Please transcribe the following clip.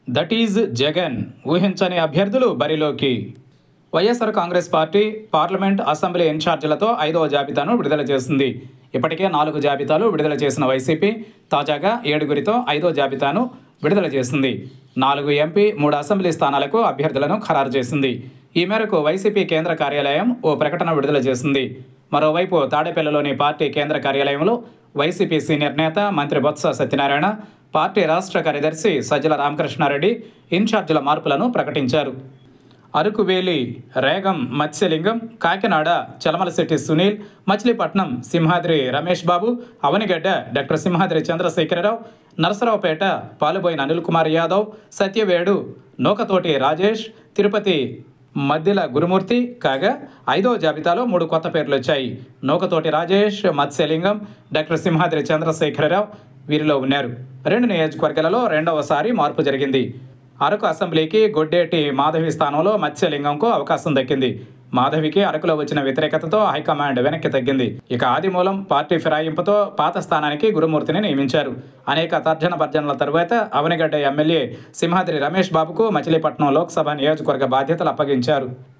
that is Jagan ఊహించని అభ్యర్థులు బరిలోకి YSR Congress Party parliament assembly ఇన్ఛార్జీలతో ఐదవ జాబితాను విడుదల చేసింది ఇప్పటికే నాలుగు జాబితాలు విడుదల చేసిన వైసీపీ తాజాగా ఏడుగురితో ఐదో జాబితాను విడుదల చేసింది నాలుగు ఎంపీ మూడు అసెంబ్లీ స్థానాలకు అభ్యర్థులను ఖరారు చేసింది ఈ మేరకు వైసీపీ కేంద్ర కార్యాలయం ఓ ప్రకటన విడుదల చేసింది మరోవైపు తాడేపల్లిలోని పార్టీ కేంద్ర కార్యాలయంలో వైసీపీ సీనియర్ నేత మంత్రి బొత్స సత్యనారాయణ పార్టీ రాష్ట్ర కార్యదర్శి సజ్జల రామకృష్ణారెడ్డి ఇన్ఛార్జీల మార్పులను ప్రకటించారు అరకువేలి రేగం మత్స్యలింగం కాకినాడ చలమలశెట్టి సునీల్ మచిలీపట్నం సింహాద్రి రమేష్ బాబు అవనిగడ్డ డాక్టర్ సింహాద్రి చంద్రశేఖరరావు నరసరావుపేట పాలుబోయిన అనిల్ కుమార్ యాదవ్ సత్యవేడు నూకతోటి రాజేష్ తిరుపతి మధ్యల గురుమూర్తి కాగా ఐదో జాబితాలో మూడు కొత్త పేర్లు వచ్చాయి నూకతోటి రాజేష్ మత్స్యలింగం డాక్టర్ సింహాద్రి చంద్రశేఖరరావు వీరిలో ఉన్నారు రెండు నియోజకవర్గాలలో రెండవసారి మార్పు జరిగింది అరకు అసెంబ్లీకి గొడ్డేటి మాధవి స్థానంలో మత్స్యలింగంకు అవకాశం దక్కింది మాధవికి అరకులో వచ్చిన వ్యతిరేకతతో హైకమాండ్ వెనక్కి తగ్గింది ఇక ఆదిమూలం పార్టీ ఫిరాయింపుతో పాత స్థానానికి గురుమూర్తిని నియమించారు అనేక తర్జన భర్జనల తరువాత అవనిగడ్డ ఎమ్మెల్యే సింహాద్రి రమేష్ బాబుకు మచిలీపట్నం లోక్సభ నియోజకవర్గ బాధ్యతలు అప్పగించారు